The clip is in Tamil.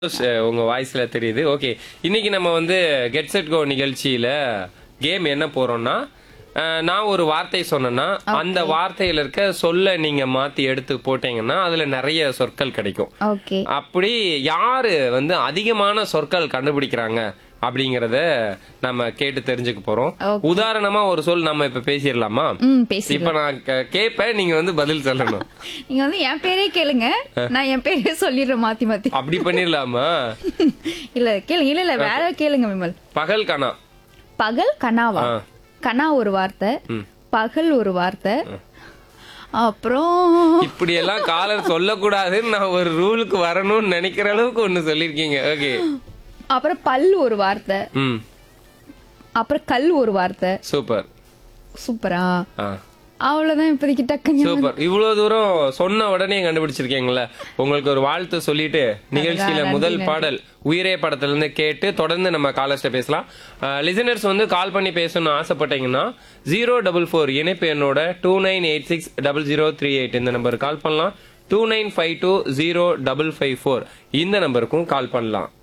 அஹ் உங்க வாய்ஸ்ல தெரியுது ஓகே இன்னைக்கு நம்ம வந்து கெட் செட் கோ நிகழ்ச்சியில கேம் என்ன போறோம்னா அஹ், நான் ஒரு வார்த்தை சொன்னேன்னா அந்த வார்த்தையில இருக்க சொல்ல நீங்க மாத்தி எடுத்து போட்டீங்கன்னா அதுல நிறைய சொற்கள் கிடைக்கும் ஓகே அப்படி யாரு வந்து அதிகமான சொற்கள் கண்டுபிடிக்கிறாங்க அப்படிங்கறத நம்ம கேட்டு தெரிஞ்சுக்க போறோம் Okay. உதாரணமா ஒரு சொல் நம்ம இப்ப பேசிடலாமா ம் பேசி இப்ப நான் கே- கேட்பேன் நீங்க வந்து பதில் சொல்லணும் நீங்க வந்து என் பேரே கேளுங்க நான் என் பேரே சொல்லிடுறேன் மாத்தி மாத்தி அப்படி பண்ணிடலாமா இல்ல கேளுங்க இல்ல இல்ல வேற கேளுங்க விமல் பகல் கனா பகல் கனாவா ஆ. கனா ஒரு வார்த்தை ம். பகல் ஒரு வார்த்தை அப்புறம் இப்படி எல்லாம் காலர் சொல்லக்கூடாதுன்னு நான் ஒரு ரூலுக்கு வரணும்னு நினைக்கிற அளவுக்கு ஒண்ணு சொல்லிருக்கீங்க ஓகே அப்புறம் பல் ஒரு வார்த்தை ம் அப்புறம் கல் ஒரு வார்த்தை சூப்பர் சூப்பரா ஆ அவ்வளவுதான் இப்போதைக்கு டக்குன்னு சூப்பர் இவ்வளவு தூரம் சொன்ன உடனே கண்டுபிடிச்சிருக்கீங்கல்ல உங்களுக்கு ஒரு வாழ்த்து சொல்லிட்டு நிகழ்ச்சியில முதல் பாடல் உயிரே படத்துல இருந்து கேட்டு தொடர்ந்து நம்ம காலர்ஸ்ட பேசலாம் லிசனர்ஸ் வந்து கால் பண்ணி பேசணும்னு ஆசைப்பட்டீங்கன்னா ஜீரோ டபுள் ஃபோர் இணைப்பு என்னோட two nine eight six double zero three eight இந்த நம்பருக்கு கால் பண்ணலாம் two nine five two zero double five four இந்த நம்பருக்கும் கால் பண்ணலாம்